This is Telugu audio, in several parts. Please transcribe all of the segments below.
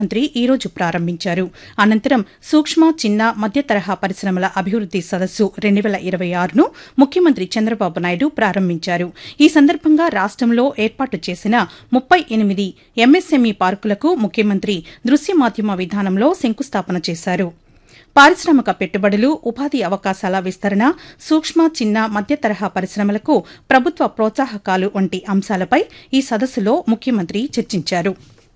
మంత్రి ఈ రోజు ప్రారంభించారు అనంతరం సూక్ష్మ చిన్న మధ్య తరహా పరిశ్రమల అభివృద్ది సదస్సు రెండు వేల ఇరవై ఆరును ముఖ్యమంత్రి చంద్రబాబు నాయుడు ప్రారంభించారు ఈ సందర్భంగా రాష్టంలో ఏర్పాటు చేసిన ముప్పై ఎనిమిది ఎంఎస్ఎంఈ పార్కులకు ముఖ్యమంత్రి దృశ్య మాధ్యమ విధానంలో శంకుస్థాపన చేశారు పారిశ్రామిక పెట్టుబడులు ఉపాధి అవకాశాల విస్తరణ సూక్ష్మ చిన్న మధ్య తరహా పరిశ్రమలకు ప్రభుత్వ ప్రోత్సాహకాలు వంటి అంశాలపై ఈ సదస్సులో ముఖ్యమంత్రి చర్చించారు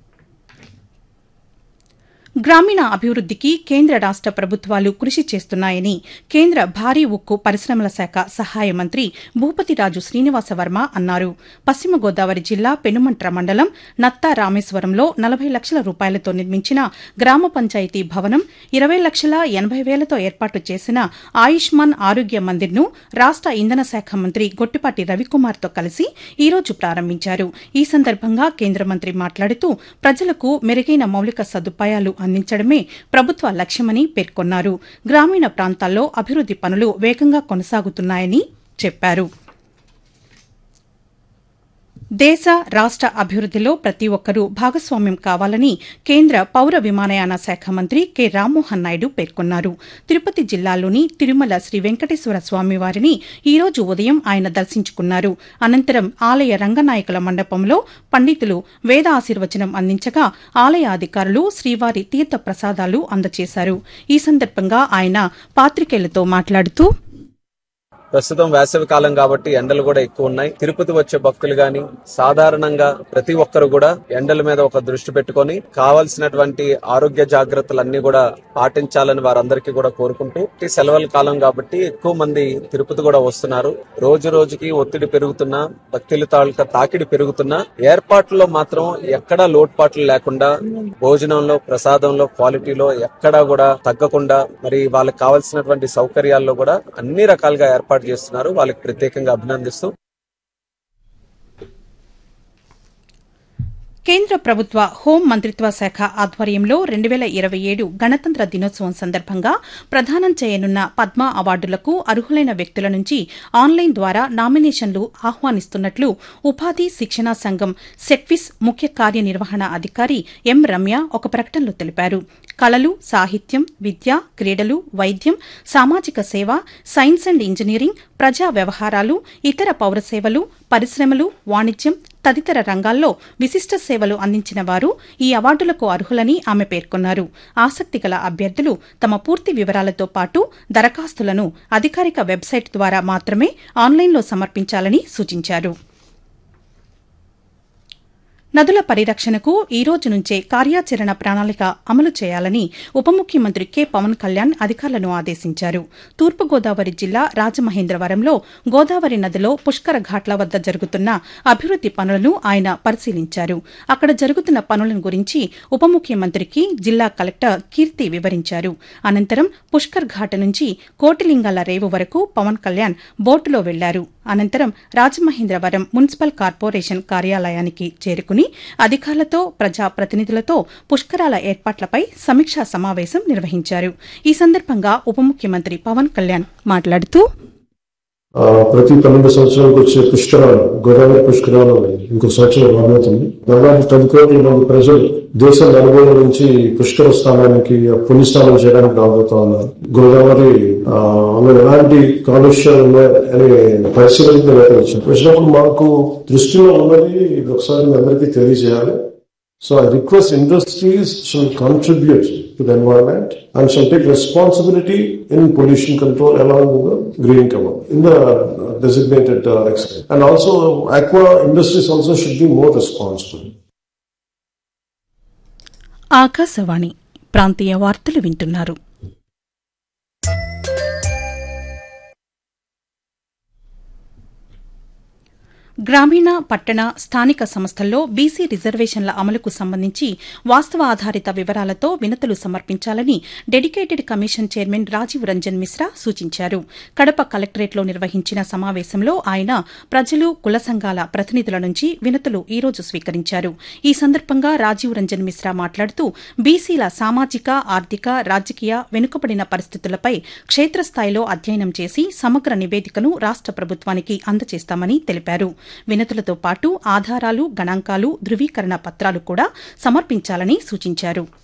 గ్రామీణ అభివృద్దికి కేంద్ర రాష్ట ప్రభుత్వాలు కృషి చేస్తున్నాయని కేంద్ర భారీ ఉక్కు పరిశ్రమల శాఖ సహాయ మంత్రి భూపతిరాజు శ్రీనివాసవర్మ అన్నారు పశ్చిమ గోదావరి జిల్లా పెనుమంట్ర మండలం నత్తా రామేశ్వరంలో నలభై లక్షల రూపాయలతో నిర్మించిన గ్రామ పంచాయతీ భవనం ఇరవై లక్షల ఎనబై వేలతో ఏర్పాటు చేసిన ఆయుష్మాన్ ఆరోగ్య మందిర్ను రాష్ట ఇంధన శాఖ మంత్రి గొట్టిపాటి రవికుమార్తో కలిసి ఈ రోజు ప్రారంభించారు ఈ సందర్భంగా కేంద్ర మంత్రి మాట్లాడుతూ ప్రజలకు మెరుగైన మౌలిక సదుపాయాలు అందించడమే ప్రభుత్వ లక్ష్యమని పేర్కొన్నారు గ్రామీణ ప్రాంతాల్లో అభివృద్ది పనులు వేగంగా కొనసాగుతున్నాయని చెప్పారు దేశ రాష్ట అభివృద్దిలో ప్రతి ఒక్కరూ భాగస్వామ్యం కావాలని కేంద్ర పౌర విమానయాన శాఖ మంత్రి కె రామ్మోహన్ నాయుడు పేర్కొన్నారు తిరుపతి జిల్లాలోని తిరుమల శ్రీ వెంకటేశ్వర స్వామి వారిని ఈ రోజు ఉదయం ఆయన దర్శించుకున్నారు అనంతరం ఆలయ రంగనాయకుల మండపంలో పండితులు వేద ఆశీర్వచనం అందించగా ఆలయ అధికారులు శ్రీవారి తీర్థ ప్రసాదాలు అందజేశారు ఈ సందర్భంగా ఆయన పాతికేయులతో మాట్లాడుతూ ప్రస్తుతం వేసవి కాలం కాబట్టి ఎండలు కూడా ఎక్కువ ఉన్నాయి తిరుపతి వచ్చే భక్తులు గాని సాధారణంగా ప్రతి ఒక్కరు కూడా ఎండల మీద ఒక దృష్టి పెట్టుకొని కావాల్సినటువంటి ఆరోగ్య జాగ్రత్తలన్నీ కూడా పాటించాలని వారందరికీ కూడా కోరుకుంటూ ఈ సెలవుల కాలం కాబట్టి ఎక్కువ మంది తిరుపతి కూడా వస్తున్నారు రోజు రోజుకి ఒత్తిడి పెరుగుతున్నా భక్తుల తాలూకా తాకిడి పెరుగుతున్నా ఏర్పాట్లలో మాత్రం ఎక్కడా లోటుపాట్లు లేకుండా భోజనంలో ప్రసాదంలో క్వాలిటీలో ఎక్కడా కూడా తగ్గకుండా మరి వాళ్ళకి కావాల్సినటువంటి సౌకర్యాల్లో కూడా అన్ని రకాలుగా ఏర్పాటు చేస్తున్నారు వాళ్ళకి ప్రత్యేకంగా అభినందిస్తూ కేంద్ర ప్రభుత్వ హోం మంత్రిత్వ శాఖ ఆధ్వర్యంలో రెండు వేల ఇరవై ఏడు గణతంత్ర దినోత్సవం సందర్భంగా ప్రదానం చేయనున్న పద్మ అవార్డులకు అర్హులైన వ్యక్తుల నుంచి ఆన్లైన్ ద్వారా నామినేషన్లు ఆహ్వానిస్తున్నట్లు ఉపాధి శిక్షణా సంఘం సెక్విస్ ముఖ్య కార్యనిర్వహణ అధికారి ఎం రమ్య ఒక ప్రకటనలో తెలిపారు కళలు సాహిత్యం విద్య క్రీడలు వైద్యం సామాజిక సేవ సైన్స్ అండ్ ఇంజనీరింగ్ ప్రజా వ్యవహారాలు ఇతర పౌర సేవలు పరిశ్రమలు వాణిజ్యం తదితర రంగాల్లో విశిష్ట సేవలు అందించిన వారు ఈ అవార్డులకు అర్హులని ఆమె పేర్కొన్నారు ఆసక్తి గల అభ్యర్థులు తమ పూర్తి వివరాలతో పాటు దరఖాస్తులను అధికారిక వెబ్సైట్ ద్వారా మాత్రమే ఆన్లైన్లో సమర్పించాలని సూచించారు నదుల పరిరక్షణకు ఈ రోజు నుంచే కార్యాచరణ ప్రణాళిక అమలు చేయాలని ఉప ముఖ్యమంత్రి కె పవన్ కళ్యాణ్ అధికారులను ఆదేశించారు తూర్పుగోదావరి జిల్లా రాజమహేంద్రవరంలో గోదావరి నదిలో పుష్కర ఘాట్ల వద్ద జరుగుతున్న అభివృద్ది పనులను ఆయన పరిశీలించారు అక్కడ జరుగుతున్న పనులను గురించి ఉప ముఖ్యమంత్రికి జిల్లా కలెక్టర్ కీర్తి వివరించారు అనంతరం పుష్కర్ ఘాట్ నుంచి కోటిలింగాల రేవు వరకు పవన్ కళ్యాణ్ బోటులో వెళ్లారు అనంతరం రాజమహేంద్రవరం మున్సిపల్ కార్పొరేషన్ కార్యాలయానికి చేరుకుని అధికారులతో ప్రజాప్రతినిధులతో పుష్కరాల ఏర్పాట్లపై సమీక్షా సమావేశం నిర్వహించారు ఈ సందర్భంగా ఉప ముఖ్యమంత్రి పవన్ కళ్యాణ్ మాట్లాడుతూ ఆ, ప్రతి పన్నెండు సంవత్సరాలకు వచ్చే పుష్కరాలు గోదావరి పుష్కరాలు ఇంకో సంవత్సరం రాబోతుంది దాదాపు పది కోట్ల మంది ప్రజలు దేశం నలుగురు నుంచి పుష్కర స్థానానికి పుణ్యస్నానం చేయడానికి రాబోతా ఉన్నారు గోదావరి ఆ, అందులో ఎలాంటి కాలుష్యాలు ఉన్నాయని పరిశీలనకు వచ్చారు వచ్చినప్పుడు మాకు దృష్టిలో ఉన్నది ఇది ఒకసారి మీ అందరికీ తెలియజేయాలి So I request industries should contribute to the environment and shall take responsibility in pollution control along with the green cover in the uh, designated uh, extent. And also aqua industries also should be more responsible. Akashvani ప్రాంతీయ వార్తలు వింటున్నారు గ్రామీణ పట్టణ స్థానిక సంస్థల్లో బీసీ రిజర్వేషన్ల అమలుకు సంబంధించి వాస్తవ ఆధారిత వివరాలతో వినతులు సమర్పించాలని dedicated commission chairman Rajiv Ranjan Mishra సూచించారు కడప కలెక్టరేట్లో నిర్వహించిన సమావేశంలో ఆయన ప్రజలు కుల సంఘాల ప్రతినిధుల నుంచి వినతులు ఈ రోజు స్వీకరించారు ఈ సందర్భంగా రాజీవ్ రంజన్ మిశ్రా మాట్లాడుతూ బీసీల సామాజిక ఆర్థిక రాజకీయ వెనుకబడిన పరిస్థితులపై క్షేత్రస్థాయిలో అధ్యయనం చేసి సమగ్ర నివేదికను రాష్ట ప్రభుత్వానికి అందజేస్తామని తెలిపారు వినతులతో పాటు ఆధారాలు గణాంకాలు ధృవీకరణ పత్రాలు కూడా సమర్పించాలని సూచించారు